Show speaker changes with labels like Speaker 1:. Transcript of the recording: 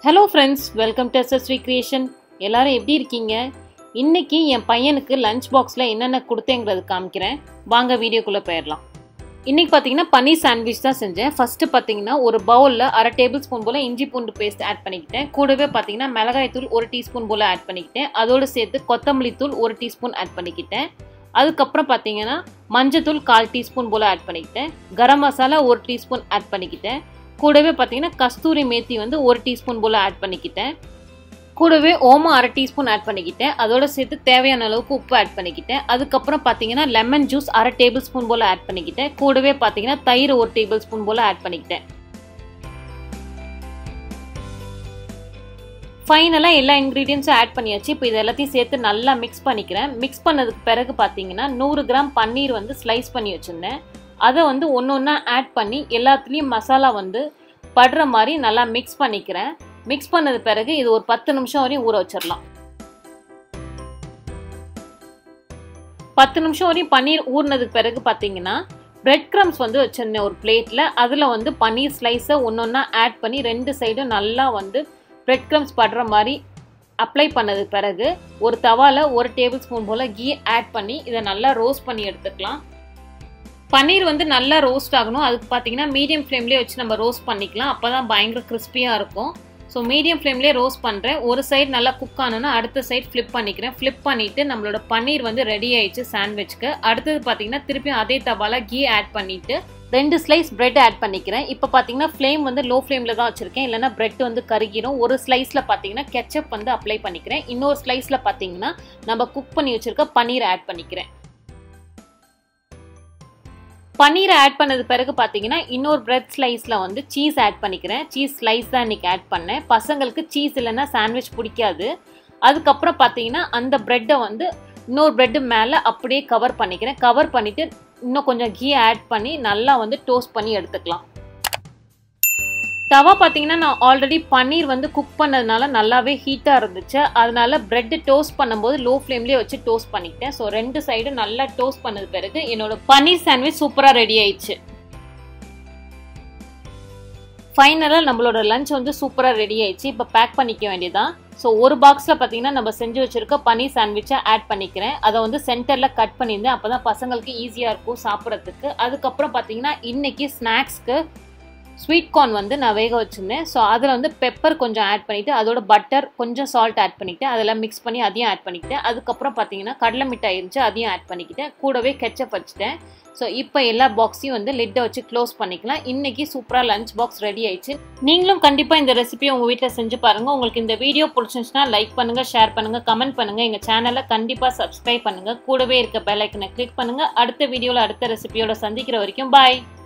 Speaker 1: hello friends welcome to SSV creation எல்லாரும் எப்படி இருக்கீங்க இன்னைக்கு என் பையனுக்கு லஞ்ச் பாக்ஸில் என்னென்ன கொடுத்தேங்கிறது காமிக்கிறேன் வாங்க வீடியோக்குள்ளே போயிடலாம் இன்னைக்கு பார்த்தீங்கன்னா பன்னீர் சாண்ட்விச் தான் செஞ்சேன் ஃபர்ஸ்ட் பார்த்தீங்கன்னா ஒரு பவுலில் அரை டேபிள் ஸ்பூன் போல் இஞ்சி பூண்டு பேஸ்ட் ஆட் பண்ணிக்கிட்டேன் கூடவே பார்த்தீங்கன்னா மிளகாய் தூள் ஒரு டீஸ்பூன் போல் ஆட் பண்ணிக்கிட்டேன் அதோடு சேர்த்து கொத்தமல்லி தூள் ஒரு டீஸ்பூன் ஆட் பண்ணிக்கிட்டேன் அதுக்கப்புறம் பார்த்தீங்கன்னா மஞ்சத்தூள் கால் டீஸ்பூன் போல் ஆட் பண்ணிக்கிட்டேன் கரம் மசாலா ஒரு டீஸ்பூன் ஆட் பண்ணிக்கிட்டேன் கூடவே பார்த்தீங்கன்னா கஸ்தூரி மேத்தி வந்து ஒரு டீஸ்பூன் போல் ஆட் பண்ணிக்கிட்டேன் கூடவே ஓமம் அரை டீஸ்பூன் ஆட் பண்ணிக்கிட்டேன் அதோட சேர்த்து தேவையான அளவுக்கு உப்பு ஆட் பண்ணிக்கிட்டேன் அதுக்கப்புறம் பார்த்தீங்கன்னா லெமன் ஜூஸ் அரை டேபிள் ஸ்பூன் போல் ஆட் பண்ணிக்கிட்டேன் கூடவே பார்த்தீங்கன்னா தயிர் ஒரு டேபிள் ஸ்பூன் போல் ஆட் பண்ணிக்கிட்டேன் ஃபைனலாக எல்லா இன்க்ரீடியன்ஸும் ஆட் பண்ணியாச்சு இப்போ இது எல்லாத்தையும் சேர்த்து நல்லா மிக்ஸ் பண்ணிக்கிறேன் மிக்ஸ் பண்ணதுக்கு பிறகு பார்த்தீங்கன்னா நூறு கிராம் பன்னீர் வந்து ஸ்லைஸ் பண்ணி வச்சுருந்தேன் அதை வந்து ஒன்று ஒன்றா ஆட் பண்ணி எல்லாத்துலேயும் மசாலா வந்து படுற மாதிரி நல்லா மிக்ஸ் பண்ணிக்கிறேன் மிக்ஸ் பண்ணது பிறகு இது ஒரு பத்து நிமிஷம் வரையும் ஊற வச்சிடலாம் பத்து நிமிஷம் வரையும் பன்னீர் ஊறினதுக்கு பிறகு பார்த்தீங்கன்னா பிரெட் க்ரம்ஸ் வந்து வச்சுருந்தேன் ஒரு பிளேட்டில் அதில் வந்து பன்னீர் ஸ்லைஸை ஒன்று ஒன்றா ஆட் பண்ணி ரெண்டு சைடும் நல்லா வந்து பிரெட் க்ரம்ஸ் படுற மாதிரி அப்ளை பண்ணதுக்கு பிறகு ஒரு தவாவில் ஒரு டேபிள் ஸ்பூன் போல் கீ ஆட் பண்ணி இதை நல்லா ரோஸ்ட் பண்ணி எடுத்துக்கலாம் பன்னீர் வந்து நல்லா ரோஸ்ட் ஆகணும் அதுக்கு பார்த்தீங்கன்னா மீடியம் ஃப்ளேம்லேயே வச்சு நம்ம ரோஸ்ட் பண்ணிக்கலாம் அப்போ தான் பயங்கர கிறிஸ்பியாக இருக்கும் ஸோ மீடியம் ஃப்ளேம்லேயே ரோஸ்ட் பண்ணுறேன் ஒரு சைடு நல்லா குக் ஆனோன்னா அடுத்த சைடு ஃப்ளிப் பண்ணிக்கிறேன் ஃப்ளிப் பண்ணிவிட்டு நம்மளோட பன்னீர் வந்து ரெடி ஆயிடுச்சு சாண்ட்விச்க்கு அடுத்தது பார்த்தீங்கன்னா திருப்பியும் அதே தவால கீ ஆட் பண்ணிவிட்டு ரெண்டு ஸ்லைஸ் பிரெட் ஆட் பண்ணிக்கிறேன் இப்போ பார்த்தீங்கன்னா ஃப்ளேம் வந்து லோ ஃப்ளேமில் தான் வச்சுருக்கேன் இல்லைனா பிரெட் வந்து கருகிரும் ஒரு ஸ்லைஸில் பார்த்தீங்கன்னா கெச்சப் வந்து அப்ளை பண்ணிக்கிறேன் இன்னொரு ஸ்லைஸில் பார்த்தீங்கன்னா நம்ம குக் பண்ணி வச்சுருக்க பன்னீர் ஆட் பண்ணிக்கிறேன் பன்னீரை ஆட் பண்ணது பிறகு பார்த்தீங்கன்னா இன்னொரு பிரெட் ஸ்லைஸில் வந்து சீஸ் ஆட் பண்ணிக்கிறேன் சீஸ் ஸ்லைஸ் தான் இன்றைக்கி ஆட் பண்ணேன் பசங்களுக்கு சீஸ் இல்லைன்னா சாண்ட்விச் பிடிக்காது அதுக்கப்புறம் பார்த்தீங்கன்னா அந்த ப்ரெட்டை வந்து இன்னொரு ப்ரெட்டு மேலே அப்படியே கவர் பண்ணிக்கிறேன் கவர் பண்ணிவிட்டு இன்னும் கொஞ்சம் கீ ஆட் பண்ணி நல்லா வந்து டோஸ்ட் பண்ணி எடுத்துக்கலாம் தவா பார்த்தீங்கன்னா நான் ஆல்ரெடி பன்னீர் வந்து குக் பண்ணதுனால நல்லாவே ஹீட்டாக இருந்துச்சு அதனால பிரெட்டு டோஸ்ட் பண்ணும்போது லோ ஃப்ளேம்லேயே வச்சு டோஸ்ட் பண்ணிக்கிட்டேன் ஸோ ரெண்டு சைடும் நல்லா டோஸ்ட் பண்ணது பிறகு என்னோட பன்னீர் சாண்ட்விச் சூப்பராக ரெடி ஆயிடுச்சு ஃபைனலாக நம்மளோட லஞ்ச் வந்து சூப்பராக ரெடி ஆயிடுச்சு இப்போ பேக் பண்ணிக்க வேண்டியதான் ஸோ ஒரு பாக்ஸில் பார்த்தீங்கன்னா நம்ம செஞ்சு வச்சுருக்க பன்னீர் சாண்ட்விச்சை ஆட் பண்ணிக்கிறேன் அதை வந்து சென்டரில் கட் பண்ணியிருந்தேன் அப்போ தான் பசங்களுக்கு ஈஸியாக இருக்கும் சாப்பிட்றதுக்கு அதுக்கப்புறம் பார்த்தீங்கன்னா இன்றைக்கி ஸ்நாக்ஸ்க்கு ஸ்வீட் கார்ன் வந்து நான் வேக வச்சுருந்தேன் ஸோ அதில் வந்து பெப்பர் கொஞ்சம் ஆட் பண்ணிவிட்டு அதோட பட்டர் கொஞ்சம் சால்ட் ஆட் பண்ணிக்கிட்டேன் அதெல்லாம் மிக்ஸ் பண்ணி அதையும் ஆட் பண்ணிக்கிட்டேன் அதுக்கப்புறம் பார்த்தீங்கன்னா கடலை மிட்டாய் இருந்துச்சு அதையும் ஆட் பண்ணிக்கிட்டேன் கூடவே கெச்சப் வச்சுட்டேன் ஸோ இப்போ எல்லா பாக்ஸையும் வந்து லிட்டை வச்சு க்ளோஸ் பண்ணிக்கலாம் இன்றைக்கி சூப்பராக லஞ்ச் பாக்ஸ் ரெடி ஆயிடுச்சு நீங்களும் கண்டிப்பாக இந்த ரெசிபியை உங்கள் வீட்டில் செஞ்சு பாருங்கள் உங்களுக்கு இந்த வீடியோ பிடிச்சிருந்துச்சுன்னா லைக் பண்ணுங்கள் ஷேர் பண்ணுங்கள் கமெண்ட் பண்ணுங்கள் எங்கள் சேனலை கண்டிப்பாக சப்ஸ்கிரைப் பண்ணுங்கள் கூடவே இருக்க பெல் ஐக்கனை கிளிக் பண்ணுங்கள் அடுத்த வீடியோவில் அடுத்த ரெசிபியோட சந்திக்கிற வரைக்கும் பாய்